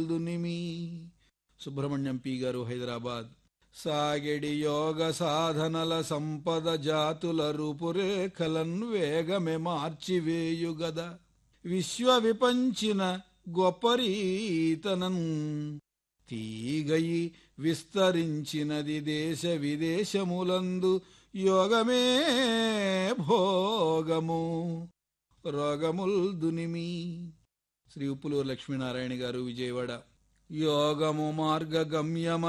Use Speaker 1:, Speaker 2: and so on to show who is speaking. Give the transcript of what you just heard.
Speaker 1: దునిమి Subrahmanyam P గారు హైదరాబాద్ సాగెడి యోగ సాధనల సంపద జాతుల రూపురేఖలన్ వేగమే మార్చివేయుగద విశ్వ విపంచిన గొప్పరీతనం తీగయి విస్తరించినది దేశ విదేశములందు యోగమే భోగము రోగముల్ దునిమి శ్రీ ఉప్పులూరు లక్ష్మీనారాయణ గారు విజయవాడ యోగము మార్గగమ్యమ